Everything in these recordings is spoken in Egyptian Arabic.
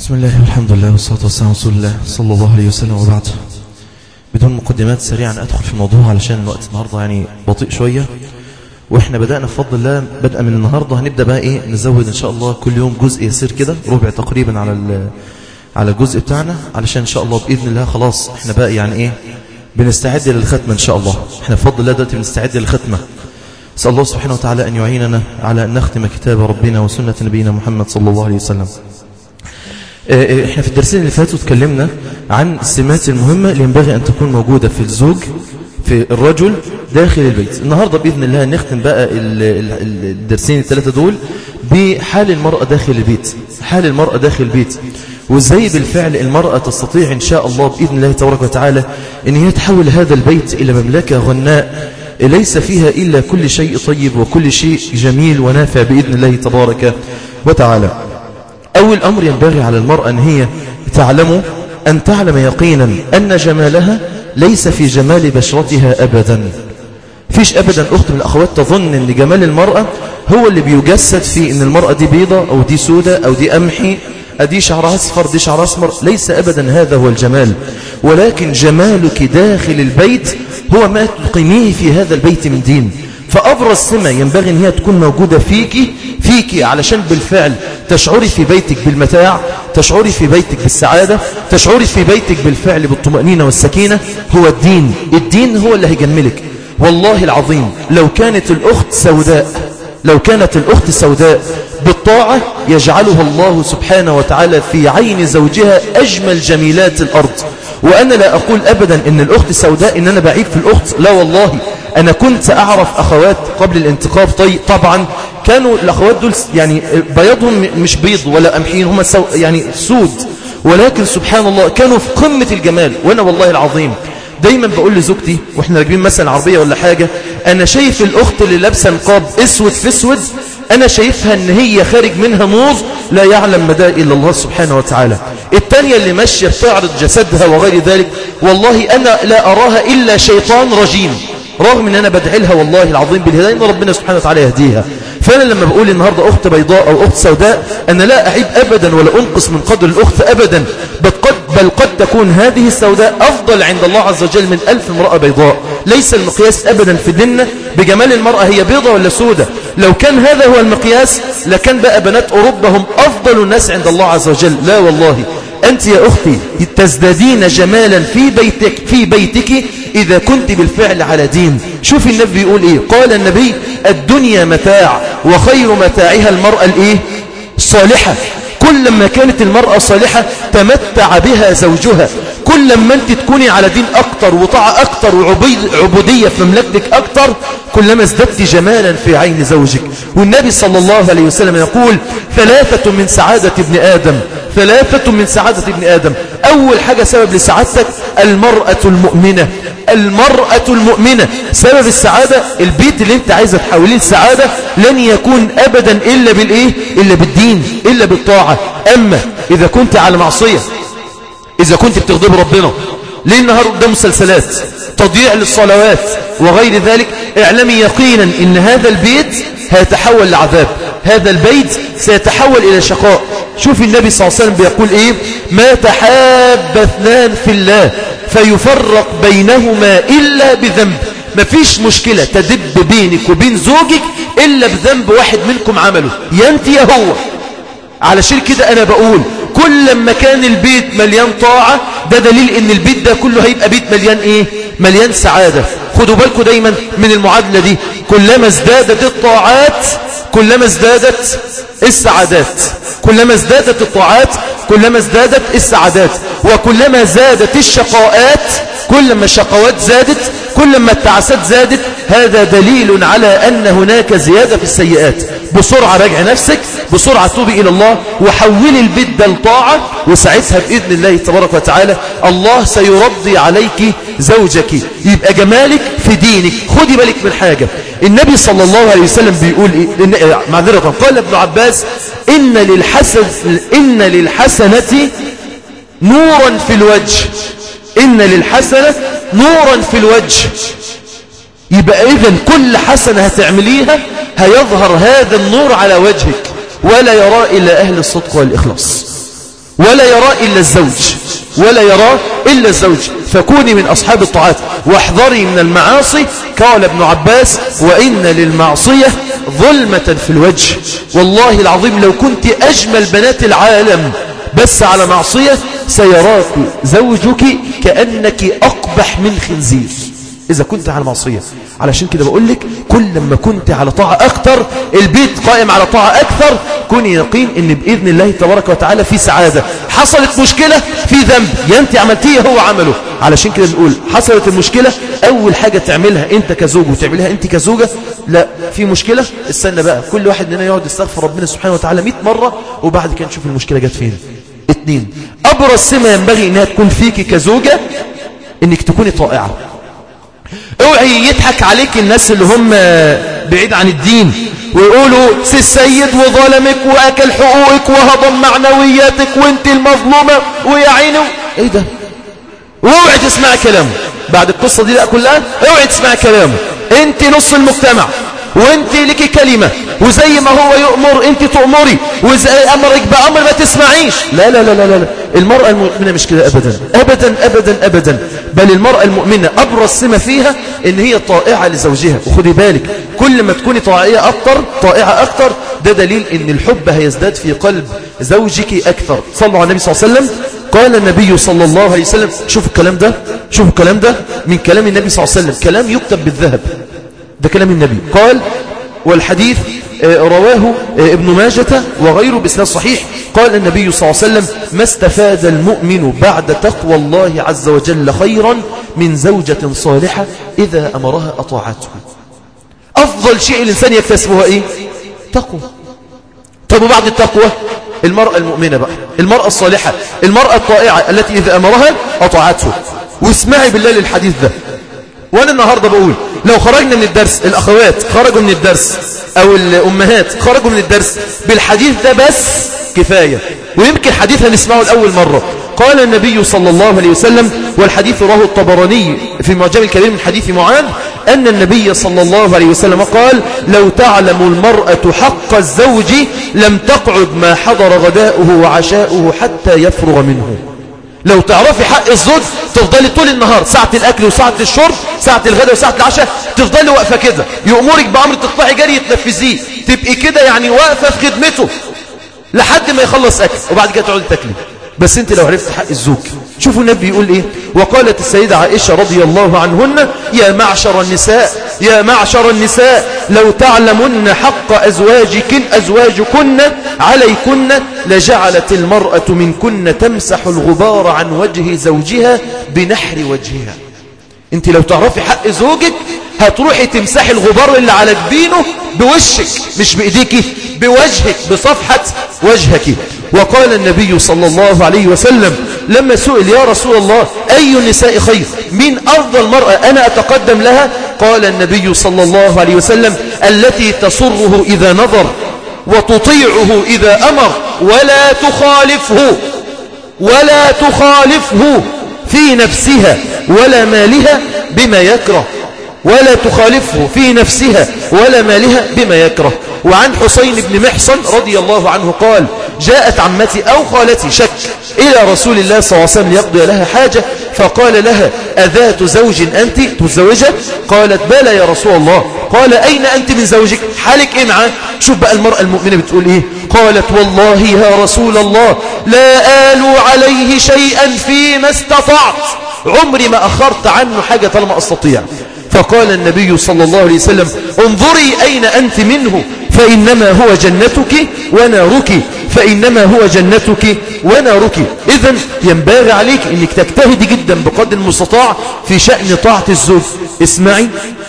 بسم الله والحمد لله والصلاة والسلام على رسول الله صلى الله عليه وسلم وبعد بدون مقدمات سريعا أدخل في الموضوع علشان الوقت النهاردة يعني بطيء شوية وإحنا بدأنا بفضل الله بدأ من النهاردة هنبدأ بقى إيه نزود إن شاء الله كل يوم جزء يسير كده ربع تقريبا على ال- على الجزء بتاعنا علشان إن شاء الله بإذن الله خلاص إحنا بقى يعني إيه بنستعد للختمة إن شاء الله إحنا بفضل الله دلوقتي بنستعد للختمة أسأل الله سبحانه وتعالى أن يعيننا على أن نختم كتاب ربنا وسنة نبينا محمد صلى الله عليه وسلم آه، احنا في الدرسين اللي فاتوا اتكلمنا عن السمات المهمة اللي ينبغي أن تكون موجودة في الزوج في الرجل داخل البيت النهاردة بإذن الله نختم بقى ال- ال- ال- الدرسين الثلاثة دول بحال المرأة داخل البيت حال المرأة داخل البيت وازاي بالفعل المرأة تستطيع إن شاء الله بإذن الله تبارك وتعالى أن هي تحول هذا البيت إلى مملكة غناء ليس فيها إلا كل شيء طيب وكل شيء جميل ونافع بإذن الله تبارك وتعالى أول أمر ينبغي على المرأة أن هي تعلم أن تعلم يقينا أن جمالها ليس في جمال بشرتها أبدا فيش أبدا أخت من الأخوات تظن أن جمال المرأة هو اللي بيجسد في أن المرأة دي بيضة أو دي سودة أو دي أمحي دي شعرها أصفر دي شعرها أسمر ليس أبدا هذا هو الجمال ولكن جمالك داخل البيت هو ما تقيميه في هذا البيت من دين فأبرز سمة ينبغي أن هي تكون موجودة فيكي فيكي علشان بالفعل تشعري في بيتك بالمتاع تشعري في بيتك بالسعادة تشعري في بيتك بالفعل بالطمأنينة والسكينة هو الدين الدين هو اللي هيجملك والله العظيم لو كانت الأخت سوداء لو كانت الأخت سوداء بالطاعة يجعلها الله سبحانه وتعالى في عين زوجها أجمل جميلات الأرض وأنا لا أقول أبدا أن الأخت سوداء أن أنا بعيب في الأخت لا والله أنا كنت أعرف أخوات قبل الانتقاب طي طبعا كانوا الأخوات دول يعني بياضهم مش بيض ولا أمحين هم سو يعني سود ولكن سبحان الله كانوا في قمة الجمال وأنا والله العظيم دايما بقول لزوجتي واحنا راكبين مثلا عربية ولا حاجة أنا شايف الأخت اللي لابسه نقاب اسود في اسود أنا شايفها أن هي خارج منها نور لا يعلم مدى إلا الله سبحانه وتعالى التانية اللي ماشية بتعرض جسدها وغير ذلك والله أنا لا أراها إلا شيطان رجيم رغم ان انا بدعي لها والله العظيم بالهدايه ان ربنا سبحانه وتعالى يهديها فانا لما بقول النهارده اخت بيضاء او اخت سوداء انا لا اعيب ابدا ولا انقص من قدر الاخت ابدا بل قد, بل قد تكون هذه السوداء افضل عند الله عز وجل من الف امراه بيضاء ليس المقياس ابدا في ديننا بجمال المراه هي بيضاء ولا سوداء لو كان هذا هو المقياس لكان بقى بنات اوروبا هم افضل الناس عند الله عز وجل لا والله أنت يا أختي تزدادين جمالا في بيتك, في بيتك إذا كنت بالفعل على دين شوف النبي يقول إيه قال النبي الدنيا متاع وخير متاعها المرأة الإيه الصالحة كل ما كانت المرأة صالحة تمتع بها زوجها كل ما أنت تكوني على دين أكتر وطاعة أكتر وعبودية في مملكتك أكتر كلما ازددت جمالا في عين زوجك والنبي صلى الله عليه وسلم يقول ثلاثة من سعادة ابن آدم ثلاثة من سعادة ابن آدم أول حاجة سبب لسعادتك المرأة المؤمنة المرأة المؤمنة سبب السعادة البيت اللي انت عايزة تحوليه السعادة لن يكون أبدا إلا بالإيه إلا بالدين إلا بالطاعة أما إذا كنت على معصية إذا كنت بتغضب ربنا ليه النهار قدام مسلسلات تضييع للصلوات وغير ذلك اعلمي يقينا ان هذا البيت هيتحول لعذاب هذا البيت سيتحول إلى شقاء شوف النبي صلى الله عليه وسلم بيقول إيه ما تحاب اثنان في الله فيفرق بينهما إلا بذنب مفيش مشكلة تدب بينك وبين زوجك إلا بذنب واحد منكم عمله ينتي يا هو علشان كده أنا بقول كل ما كان البيت مليان طاعة ده دليل ان البيت ده كله هيبقى بيت مليان ايه مليان سعادة خدوا بالكم دايما من المعادلة دي كلما ازدادت الطاعات كلما ازدادت السعادات كلما ازدادت الطاعات كلما ازدادت السعادات وكلما زادت الشقاءات كلما الشقوات زادت كلما التعسات زادت هذا دليل على أن هناك زيادة في السيئات بسرعة راجع نفسك بسرعة توبي إلى الله وحولي البيت ده لطاعة وساعتها بإذن الله تبارك وتعالى الله سيرضي عليك زوجك يبقى جمالك في دينك خدي بالك من حاجة النبي صلى الله عليه وسلم بيقول إيه معذرة قال ابن عباس إن للحسن إن للحسنة نورا في الوجه إن للحسنة نورا في الوجه يبقى إذن كل حسنة هتعمليها هيظهر هذا النور على وجهك ولا يرى إلا أهل الصدق والإخلاص ولا يرى إلا الزوج ولا يرى إلا الزوج فكوني من أصحاب الطاعات واحذري من المعاصي قال ابن عباس وإن للمعصية ظلمة في الوجه والله العظيم لو كنت أجمل بنات العالم بس على معصية سيراك زوجك كأنك أقبح من خنزير إذا كنت على معصية علشان كده بقول لك كل لما كنت على طاعة أكثر البيت قائم على طاعة أكثر كوني يقين ان بإذن الله تبارك وتعالى في سعادة حصلت مشكلة في ذنب يا انت عملتيه هو عمله علشان كده نقول حصلت المشكلة أول حاجة تعملها انت كزوج وتعملها انت كزوجة لا في مشكلة استنى بقى كل واحد مننا يقعد يستغفر ربنا سبحانه وتعالى 100 مرة وبعد كده نشوف المشكلة جت فين اتنين أبرز سمة ينبغي انها تكون فيك كزوجة انك تكوني طائعة اوعي يضحك عليك الناس اللي هم بعيد عن الدين ويقولوا سي السيد وظلمك واكل حقوقك وهضم معنوياتك وانت المظلومة ويا عيني ايه ده واوعي تسمع كلامه بعد القصة دي لا كلها اوعي تسمع كلامه انت نص المجتمع وانت لك كلمة وزي ما هو يؤمر انت تؤمري وزي امرك بامر ما تسمعيش لا لا لا لا لا المرأة المؤمنة مش كده ابدا ابدا ابدا ابدا بل المرأة المؤمنة ابرز سمة فيها ان هي طائعة لزوجها وخدي بالك كل ما تكوني طائعة اكتر طائعة اكتر ده دليل ان الحب هيزداد في قلب زوجك اكثر صلوا على النبي صلى الله عليه وسلم قال النبي صلى الله عليه وسلم شوفوا الكلام ده شوفوا الكلام ده من كلام النبي صلى الله عليه وسلم كلام يكتب بالذهب ده كلام النبي قال والحديث رواه ابن ماجة وغيره بإسناد صحيح قال النبي صلى الله عليه وسلم ما استفاد المؤمن بعد تقوى الله عز وجل خيرا من زوجة صالحة إذا أمرها أطاعته أفضل شيء الإنسان يكتسبها إيه تقوى طب وبعد التقوى المرأة المؤمنة بقى المرأة الصالحة المرأة الطائعة التي إذا أمرها أطاعته واسمعي بالله للحديث ده وأنا النهاردة بقول لو خرجنا من الدرس الأخوات خرجوا من الدرس أو الأمهات خرجوا من الدرس بالحديث ده بس كفاية ويمكن حديث هنسمعه الأول مرة قال النبي صلى الله عليه وسلم والحديث رواه الطبراني في معجم الكبير من حديث معاذ أن النبي صلى الله عليه وسلم قال لو تعلم المرأة حق الزوج لم تقعد ما حضر غداؤه وعشاؤه حتى يفرغ منه لو تعرفي حق الزوج تفضلي طول النهار ساعة الأكل وساعة الشرب ساعة الغداء وساعة العشاء تفضلي واقفة كده يأمرك بأمر تطلعي جري تنفذيه تبقي كده يعني واقفة في خدمته لحد ما يخلص أكل وبعد كده تقعدي تاكلي بس انت لو عرفت حق الزوج شوفوا النبي يقول ايه وقالت السيدة عائشة رضي الله عنهن يا معشر النساء يا معشر النساء لو تعلمن حق أزواجكن أزواجكن عليكن لجعلت المرأة منكن تمسح الغبار عن وجه زوجها بنحر وجهها انت لو تعرفي حق زوجك هتروحي تمسحي الغبار اللي على جبينه بوشك مش بإيديك بوجهك بصفحة وجهك وقال النبي صلى الله عليه وسلم لما سئل يا رسول الله أي النساء خير من أفضل مرأة أنا أتقدم لها قال النبي صلى الله عليه وسلم التي تسره إذا نظر وتطيعه إذا أمر ولا تخالفه ولا تخالفه في نفسها ولا مالها بما يكره ولا تخالفه في نفسها ولا مالها بما يكره وعن حسين بن محصن رضي الله عنه قال جاءت عمتي أو خالتي شك إلى رسول الله صلى الله عليه وسلم ليقضي لها حاجة فقال لها أذات زوج أنت تزوجة قالت بلى يا رسول الله قال أين أنت من زوجك حالك إيه معاه شوف بقى المرأة المؤمنة بتقول إيه قالت والله يا رسول الله لا آل عليه شيئا فيما استطعت عمري ما أخرت عنه حاجة طالما أستطيع فقال النبي صلى الله عليه وسلم انظري أين أنت منه فإنما هو جنتك ونارك فإنما هو جنتك ونارك إذا ينبغي عليك أنك تجتهدي جدا بقدر المستطاع في شأن طاعة الزوج اسمعي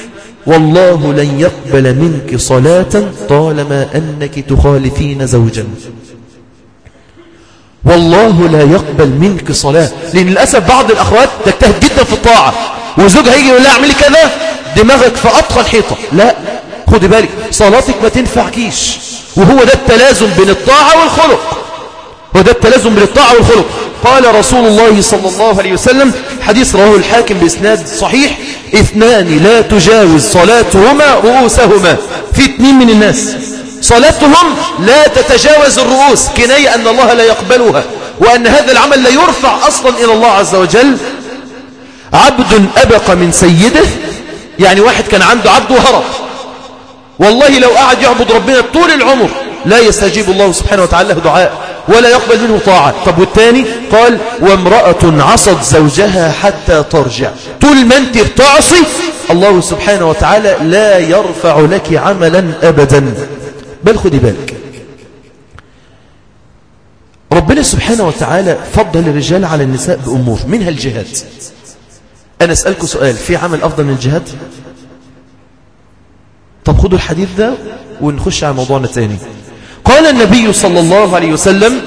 والله لن يقبل منك صلاة طالما أنك تخالفين زوجا والله لا يقبل منك صلاة لأن للأسف بعض الأخوات تجتهد جدا في الطاعة وزوجها يجي يقول لها اعملي كذا دماغك في أطخى الحيطة لا خدي بالك صلاتك ما تنفعكيش وهو ده التلازم بين الطاعة والخلق هو ده التلازم بين الطاعة والخلق قال رسول الله صلى الله عليه وسلم حديث رواه الحاكم بإسناد صحيح اثنان لا تجاوز صلاتهما رؤوسهما في اثنين من الناس صلاتهم لا تتجاوز الرؤوس كناية أن الله لا يقبلها وأن هذا العمل لا يرفع أصلا إلى الله عز وجل عبد أبق من سيده يعني واحد كان عنده عبد وهرب والله لو قعد يعبد ربنا طول العمر لا يستجيب الله سبحانه وتعالى له دعاء ولا يقبل منه طاعة طب والتاني قال وامرأة عصت زوجها حتى ترجع طول ما انت بتعصي الله سبحانه وتعالى لا يرفع لك عملا أبدا بل خدي بالك ربنا سبحانه وتعالى فضل الرجال على النساء بأمور منها الجهاد أنا أسألكم سؤال في عمل أفضل من الجهاد طب خدوا الحديث ده ونخش على موضوعنا تاني قال النبي صلى الله عليه وسلم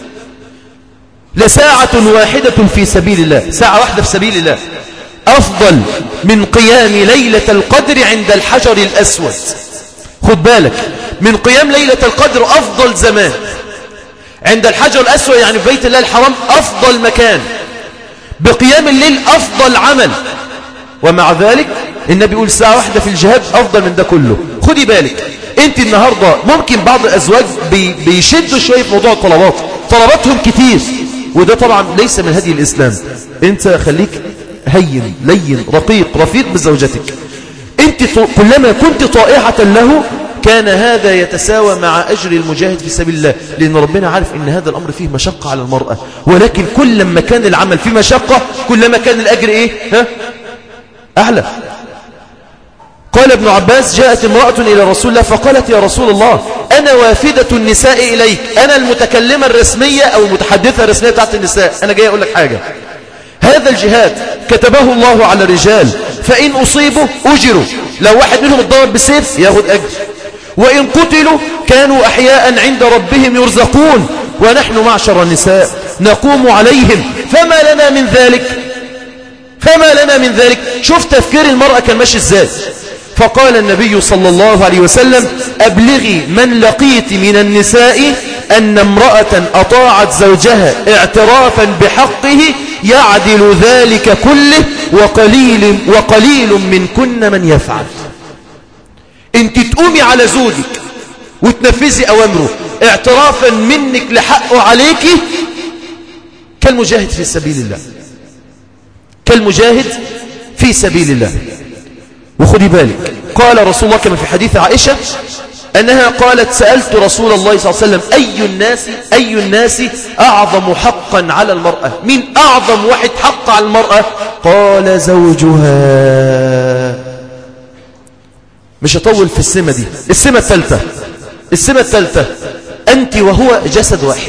لساعة واحدة في سبيل الله ساعة واحدة في سبيل الله أفضل من قيام ليلة القدر عند الحجر الأسود خد بالك من قيام ليلة القدر أفضل زمان عند الحجر الأسود يعني في بيت الله الحرام أفضل مكان بقيام الليل أفضل عمل ومع ذلك النبي يقول ساعة واحدة في الجهاد أفضل من ده كله خدي بالك انت النهاردة ممكن بعض الأزواج بي بيشدوا شوية في موضوع الطلبات طلباتهم كتير وده طبعا ليس من هدي الإسلام انت خليك هين لين رقيق رفيق بزوجتك انت كلما كنت طائعة له كان هذا يتساوى مع أجر المجاهد في سبيل الله لأن ربنا عارف أن هذا الأمر فيه مشقة على المرأة ولكن كلما كان العمل فيه مشقة كلما كان الأجر إيه ها؟ أعلى قال ابن عباس جاءت امرأة إلى رسول الله فقالت يا رسول الله أنا وافدة النساء إليك أنا المتكلمة الرسمية أو المتحدثة الرسمية بتاعت النساء أنا جاي أقول لك حاجة هذا الجهاد كتبه الله على الرجال فإن أصيبوا أجروا لو واحد منهم اتضرب بسيف ياخد أجر وإن قتلوا كانوا أحياء عند ربهم يرزقون ونحن معشر النساء نقوم عليهم فما لنا من ذلك فما لنا من ذلك شوف تفكير المرأة كان ماشي ازاي فقال النبي صلى الله عليه وسلم أبلغي من لقيت من النساء أن امرأة أطاعت زوجها اعترافا بحقه يعدل ذلك كله وقليل, وقليل من كن من يفعل انت تقومي على زوجك وتنفذي أوامره اعترافا منك لحقه عليك كالمجاهد في سبيل الله كالمجاهد في سبيل الله وخذي بالك قال رسول الله كما في حديث عائشة أنها قالت سألت رسول الله صلى الله عليه وسلم أي الناس أي الناس أعظم حقا على المرأة من أعظم واحد حق على المرأة قال زوجها مش هطول في السمة دي السمة الثالثة السمة الثالثة أنت وهو جسد واحد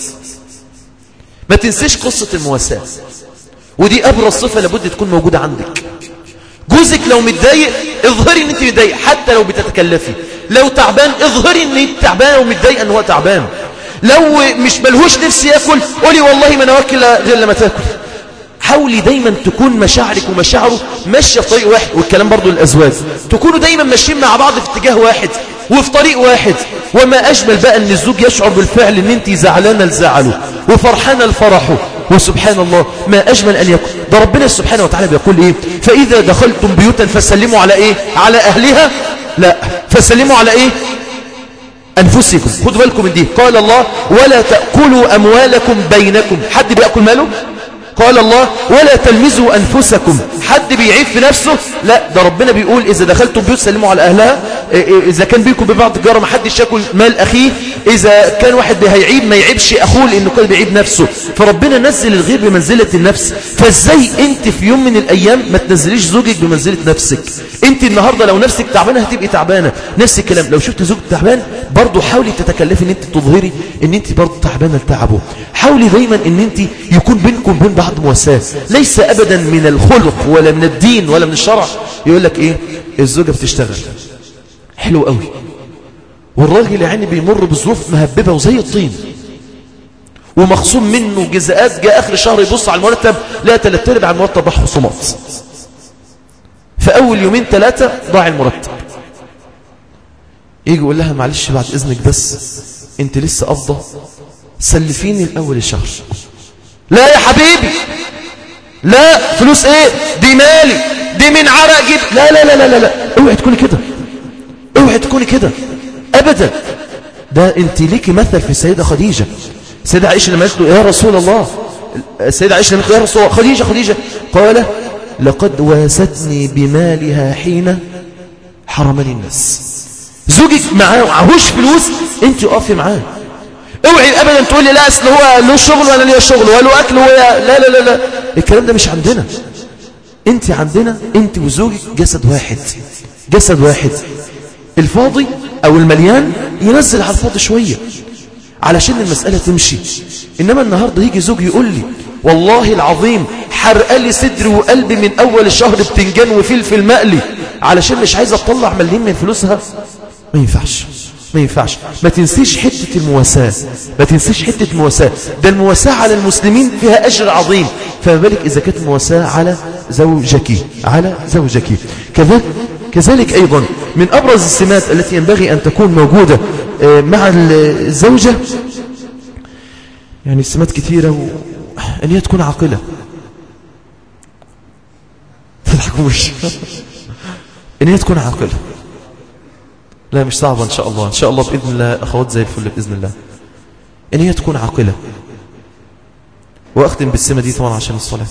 ما تنسيش قصة المواساة ودي أبرز صفة لابد تكون موجودة عندك جوزك لو متضايق اظهري ان انت متضايق حتى لو بتتكلفي لو تعبان اظهري ان انت تعبانه ومتضايقه ان هو تعبان لو مش ملهوش نفسي ياكل قولي والله ما انا واكل غير لما تاكل حاولي دايما تكون مشاعرك ومشاعره ماشيه في طريق واحد والكلام برضو للازواج تكونوا دايما ماشيين مع بعض في اتجاه واحد وفي طريق واحد وما اجمل بقى ان الزوج يشعر بالفعل ان انت زعلانه لزعله وفرحانه لفرحه وسبحان الله ما أجمل أن يكون ده ربنا سبحانه وتعالى بيقول إيه فإذا دخلتم بيوتا فسلموا على إيه على أهلها لا فسلموا على إيه أنفسكم خذوا بالكم من دي قال الله ولا تأكلوا أموالكم بينكم حد بيأكل ماله قال الله ولا تلمزوا أنفسكم حد بيعيب في نفسه لا ده ربنا بيقول إذا دخلتم بيوت سلموا على أهلها إذا كان بيكم ببعض الجارة ما حدش ياكل مال أخيه إذا كان واحد هيعيب ما يعيبش أخوه لأنه كان بيعيب نفسه فربنا نزل الغير بمنزلة النفس فإزاي أنت في يوم من الأيام ما تنزليش زوجك بمنزلة نفسك أنت النهاردة لو نفسك تعبانة هتبقي تعبانة نفس الكلام لو شفت زوجك تعبان برضه حاولي تتكلفي أن أنت تظهري أن أنت برضه تعبانة لتعبه حاولي دايما أن أنت يكون بينكم بين بعض مواساة ليس أبدا من الخلق ولا من الدين ولا من الشرع يقول لك إيه الزوجة بتشتغل حلو قوي والراجل يعني بيمر بظروف مهببة وزي الطين ومخصوم منه جزاءات جاء آخر الشهر يبص على المرتب لا تلات ارباع المرتب راح خصومات في أول يومين ثلاثة ضاع المرتب يجي يقول لها معلش بعد إذنك بس انت لسه أفضى سلفيني الأول الشهر لا يا حبيبي لا فلوس ايه دي مالي دي من عرق جد لا لا لا لا لا, لا. اوعي تكوني كده اوعي تكوني كده ابدا ده انت ليكي مثل في السيدة خديجة السيدة عائشة لما قالت له يا رسول الله السيدة عائشة لما قالت له يا رسول الله خديجة خديجة قال لقد واستني بمالها حين حرمني الناس زوجك معاه معهوش فلوس انت اقفي معاه اوعي ابدا تقول لي لا اصل هو له شغل وانا ليا شغل وله اكل وهي لا لا لا لا الكلام ده مش عندنا انت عندنا انت وزوجك جسد واحد جسد واحد الفاضي او المليان ينزل على الفاضي شوية علشان المسألة تمشي انما النهاردة يجي زوج يقول لي والله العظيم حرق لي صدري وقلبي من اول الشهر بتنجان وفلفل مقلي علشان مش عايزة تطلع مليم من فلوسها ما ينفعش ما ينفعش ما تنسيش حتة المواساة ما تنسيش حتة المواساة ده المواساة على المسلمين فيها أجر عظيم فما بالك إذا كانت مواساة على زوجك على زوجك كذلك كذلك أيضا من أبرز السمات التي ينبغي أن تكون موجودة مع الزوجة يعني السمات كثيرة و... أن هي تكون عاقلة تضحكوش أن هي تكون عاقلة لا مش صعبة إن شاء الله إن شاء الله بإذن الله أخوات زي الفل بإذن الله إن هي تكون عاقلة وأختم بالسمة دي طبعا عشان الصلاة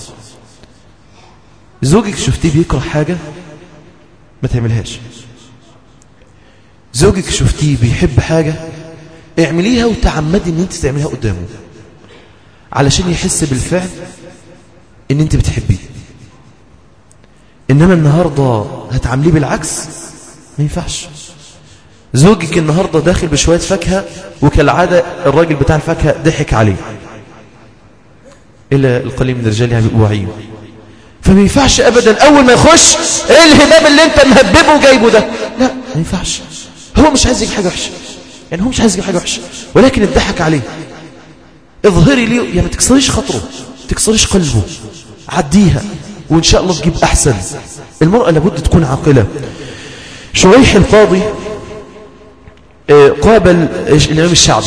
زوجك شفتيه بيكره حاجة ما تعملهاش زوجك شفتيه بيحب حاجة اعمليها وتعمدي ان انت تعمليها قدامه علشان يحس بالفعل ان انت بتحبيه انما النهاردة هتعمليه بالعكس ما ينفعش زوجك النهاردة داخل بشوية فاكهة وكالعادة الراجل بتاع الفاكهة ضحك عليه إلا القليل من الرجال يعني بيبقوا واعيين فما ينفعش أبدا أول ما يخش إيه الهباب اللي أنت مهببه وجايبه ده لا ما ينفعش هو مش عايز يجيب حاجة وحشة يعني هو مش عايز يجيب حاجة وحشة ولكن الضحك عليه اظهري ليه يعني ما تكسريش خاطره ما تكسريش قلبه عديها وإن شاء الله تجيب أحسن المرأة لابد تكون عاقلة شريح القاضي قابل الإمام الشعبي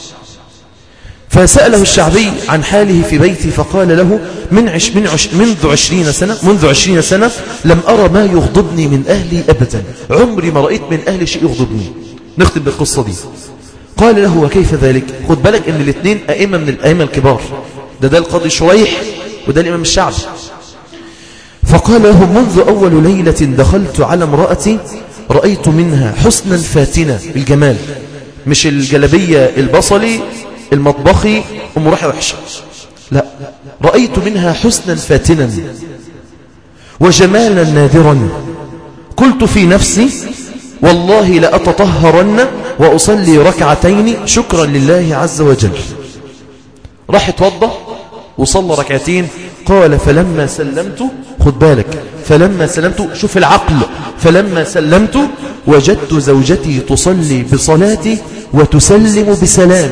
فسأله الشعبي عن حاله في بيتي فقال له من عش من عش منذ عشرين سنة منذ عشرين سنة لم أرى ما يغضبني من أهلي أبدا عمري ما رأيت من أهلي شيء يغضبني نختم بالقصة دي قال له وكيف ذلك خد بالك ان الاثنين أئمة من الأئمة الكبار ده ده القاضي شريح وده الإمام الشعبي فقال له منذ أول ليلة دخلت على امرأتي رأيت منها حسنا فاتنة الجمال مش الجلبية البصلي المطبخي أم روحي وحشة لا رأيت منها حسنا فاتنا وجمالا نادرا قلت في نفسي والله لأتطهرن وأصلي ركعتين شكرا لله عز وجل راح اتوضى وصلى ركعتين قال فلما سلمت خد بالك فلما سلمت شوف العقل فلما سلمت وجدت زوجتي تصلي بصلاتي وتسلم بسلام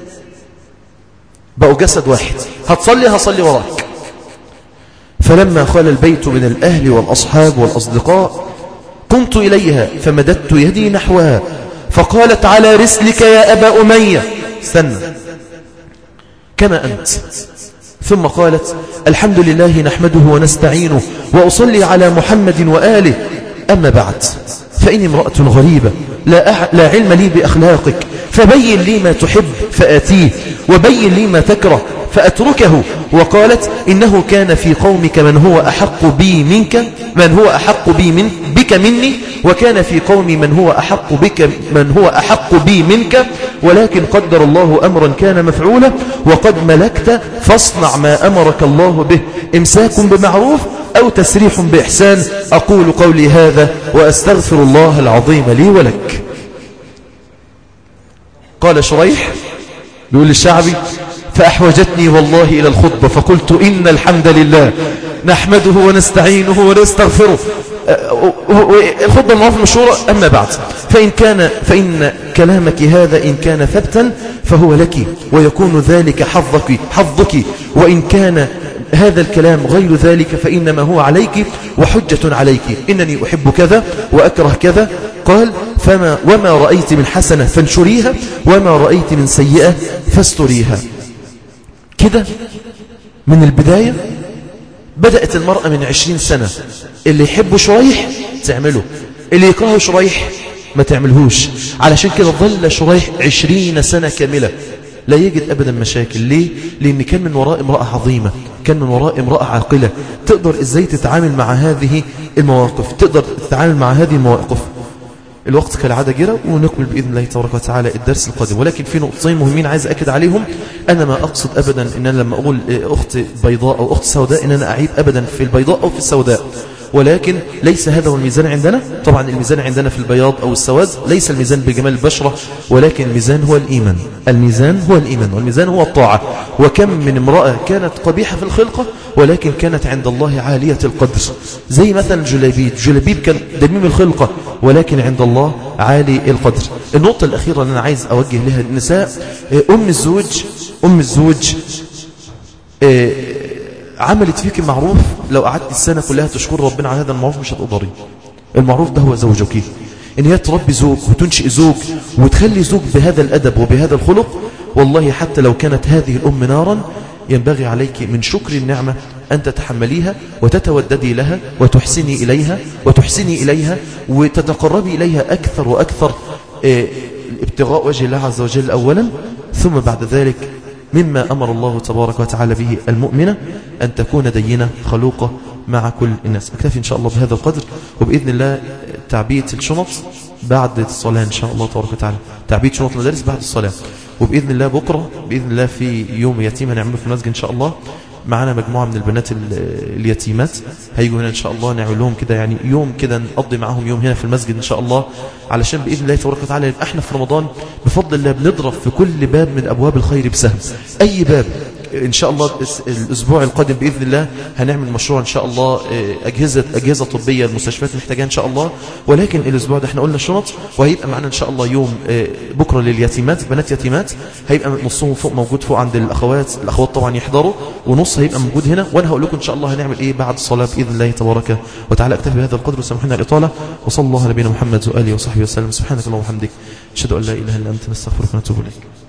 بقوا جسد واحد هتصلي هصلي وراك فلما خال البيت من الأهل والأصحاب والأصدقاء قمت إليها فمددت يدي نحوها فقالت على رسلك يا أبا أمية استنى كما أنت ثم قالت الحمد لله نحمده ونستعينه وأصلي على محمد وآله أما بعد فإني امرأة غريبة لا, أح... لا علم لي بأخلاقك فبين لي ما تحب فآتيه وبين لي ما تكره فأتركه وقالت إنه كان في قومك من هو أحق بي منك من هو أحق بي من بك مني وكان في قومي من هو أحق بك من هو أحق بي منك ولكن قدر الله أمرا كان مفعولا وقد ملكت فاصنع ما أمرك الله به إمساك بمعروف أو تسريح بإحسان أقول قولي هذا وأستغفر الله العظيم لي ولك قال شريح بيقول للشعبي فأحوجتني والله إلى الخطبة فقلت إن الحمد لله نحمده ونستعينه ونستغفره الخطبة المعروفة المشهورة أما بعد فإن, كان فإن كلامك هذا إن كان ثبتا فهو لك ويكون ذلك حظك, حظك وإن كان هذا الكلام غير ذلك فإنما هو عليك وحجة عليك إنني أحب كذا وأكره كذا قال فما وما رأيت من حسنة فانشريها وما رأيت من سيئة فاستريها كده من البداية بدأت المرأة من عشرين سنة اللي يحب شريح تعمله اللي يكره شريح ما تعملهوش علشان كده ظل شريح عشرين سنة كاملة لا يجد أبدا مشاكل ليه؟ لأن كان من وراء امرأة عظيمة كان من وراء امرأة عاقلة تقدر إزاي تتعامل مع هذه المواقف تقدر تتعامل مع هذه المواقف الوقت كالعادة جرى ونكمل بإذن الله تبارك وتعالى الدرس القادم ولكن في نقطتين مهمين عايز أكد عليهم أنا ما أقصد أبدا إن أنا لما أقول أخت بيضاء أو أخت سوداء إن أنا أعيب أبدا في البيضاء أو في السوداء ولكن ليس هذا هو الميزان عندنا طبعا الميزان عندنا في البياض أو السواد ليس الميزان بجمال البشرة ولكن الميزان هو الإيمان الميزان هو الإيمان والميزان هو الطاعة وكم من امرأة كانت قبيحة في الخلقة ولكن كانت عند الله عالية القدر زي مثلا جلابيب جلابيب كان دميم الخلقة ولكن عند الله عالي القدر النقطة الأخيرة اللي أنا عايز أوجه لها النساء أم الزوج أم الزوج عملت فيك معروف لو قعدت السنة كلها تشكر ربنا على هذا المعروف مش هتقدري المعروف ده هو زوجك ان هي تربي زوج وتنشئ زوج وتخلي زوج بهذا الأدب وبهذا الخلق والله حتى لو كانت هذه الأم نارا ينبغي عليك من شكر النعمة أن تتحمليها وتتوددي لها وتحسني إليها وتحسني إليها وتتقربي إليها أكثر وأكثر ابتغاء وجه الله عز وجل أولا ثم بعد ذلك مما أمر الله تبارك وتعالى به المؤمنة أن تكون دينة خلوقة مع كل الناس أكتفي إن شاء الله بهذا القدر وبإذن الله تعبية الشنط بعد الصلاة إن شاء الله تبارك وتعالى تعبية شنط المدارس بعد الصلاة وبإذن الله بكرة بإذن الله في يوم يتيم هنعمله في المسجد إن شاء الله معنا مجموعة من البنات اليتيمات هيجوا هنا إن شاء الله نعمل لهم كده يعني يوم كده نقضي معاهم يوم هنا في المسجد إن شاء الله علشان بإذن الله تبارك وتعالى يبقى احنا في رمضان بفضل الله بنضرب في كل باب من أبواب الخير بسهم أي باب إن شاء الله الأسبوع القادم بإذن الله هنعمل مشروع إن شاء الله أجهزة, أجهزة طبية المستشفيات محتاجها إن شاء الله ولكن الأسبوع ده احنا قلنا الشنط وهيبقى معنا إن شاء الله يوم بكرة لليتيمات بنات يتيمات هيبقى نصهم فوق موجود فوق عند الأخوات الأخوات طبعا يحضروا ونص هيبقى موجود هنا وأنا هقول لكم إن شاء الله هنعمل إيه بعد الصلاة بإذن الله تبارك وتعالى أكتفي بهذا القدر وسامحنا الإطالة وصلى الله على نبينا محمد وآله وصحبه وسلم سبحانك اللهم وبحمدك أشهد أن لا إله إلا أنت نستغفرك ونتوب إليك